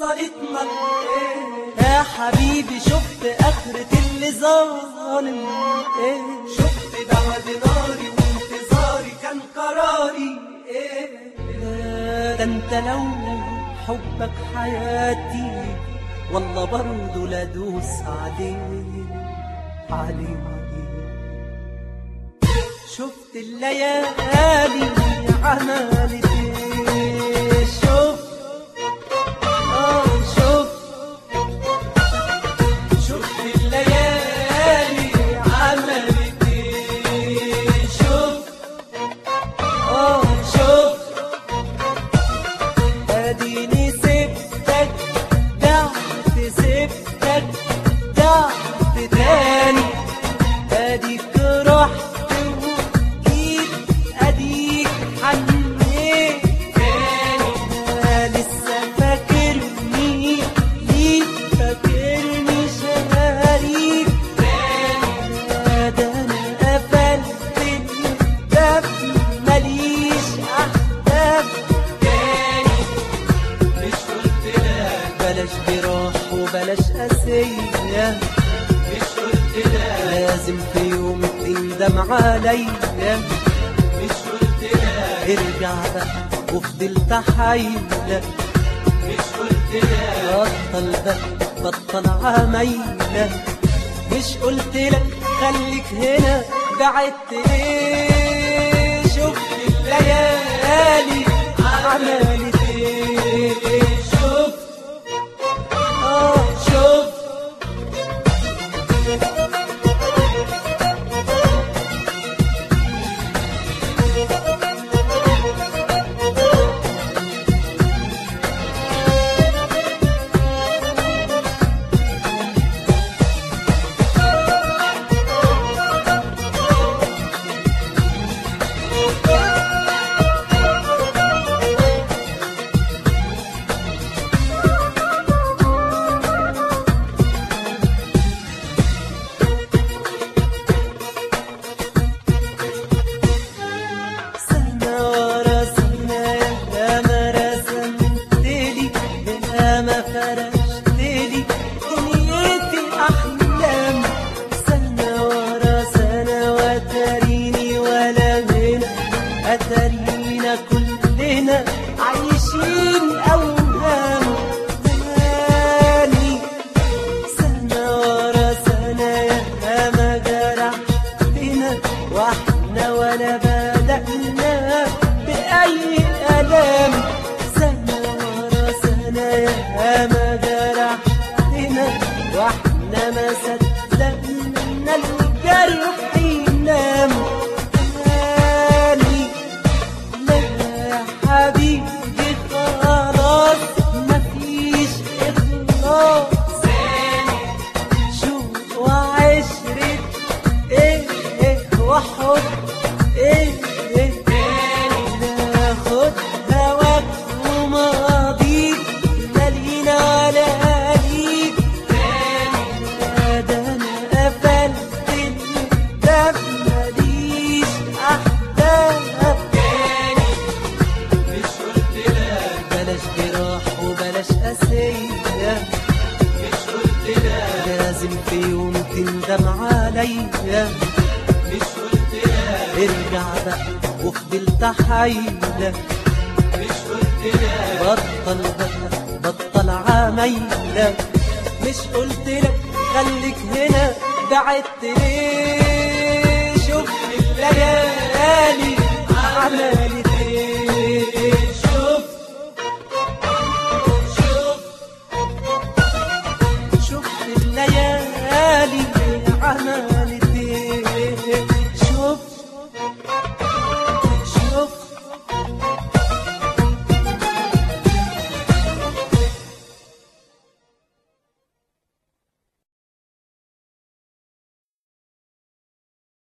وصلتنا ايه يا حبيبي شفت اخرة اللي ظالم ايه شفت بعد ناري وانتظاري كان قراري ايه ده انت لو حبك حياتي والله برضه لا دوس عليه عليه شفت الليالي عملت ايه شفت اه شفت شفت الليالي عملت ايه شفت اه شفت اديني سبتك ضعت سبتك ضعت تاني اديك رحت وجيت اديك حنيت تاني لسه فاكرني ليك فاكرني شهريك تاني ده انا قفلت الباب ماليش احباب تاني مش قلت لك بلاش جراح وبلاش قاسية مش قلت لك لازم في يوم تندم عليا مش قلت لك ارجع بقى وفضلت حيلة مش قلت لك بطل بقى بطل عمايلة مش قلت لك خليك هنا بعدت ليه شفت الليالي عملت ايه شفت اه شفت سنة ورا سنة يا ما رسمتلي يا ما فرشتلي دنيتي أحلام سنة ورا سنة وتريني ولا هنا أترينا كلنا عايشين أوهام زماني سنة ورا سنة يا ما جرحتنا واحنا ولا بدأنا بأي ألام سنة ورا سنة يا ما جرحتنا واحنا ما صدقنا الجرح ينام تاني لا يا حبيبي خلاص مفيش إخلاص شوق وعشرة ايه ايه وحب ايه ايه ناخد هواك وماضيك مالينا ولا ليك ده انا قفلت الباب ماليش احباب مش قلت لك بلاش جراح وبلاش قاسية مش قلت لك لازم في يوم تندم عليا مش قلت لك ارجع بقى وفضلت حيلة مش قلت لك بطل بقى بطل عمايلة مش قلت لك خليك هنا بعدت ليه شفت الليالي عملت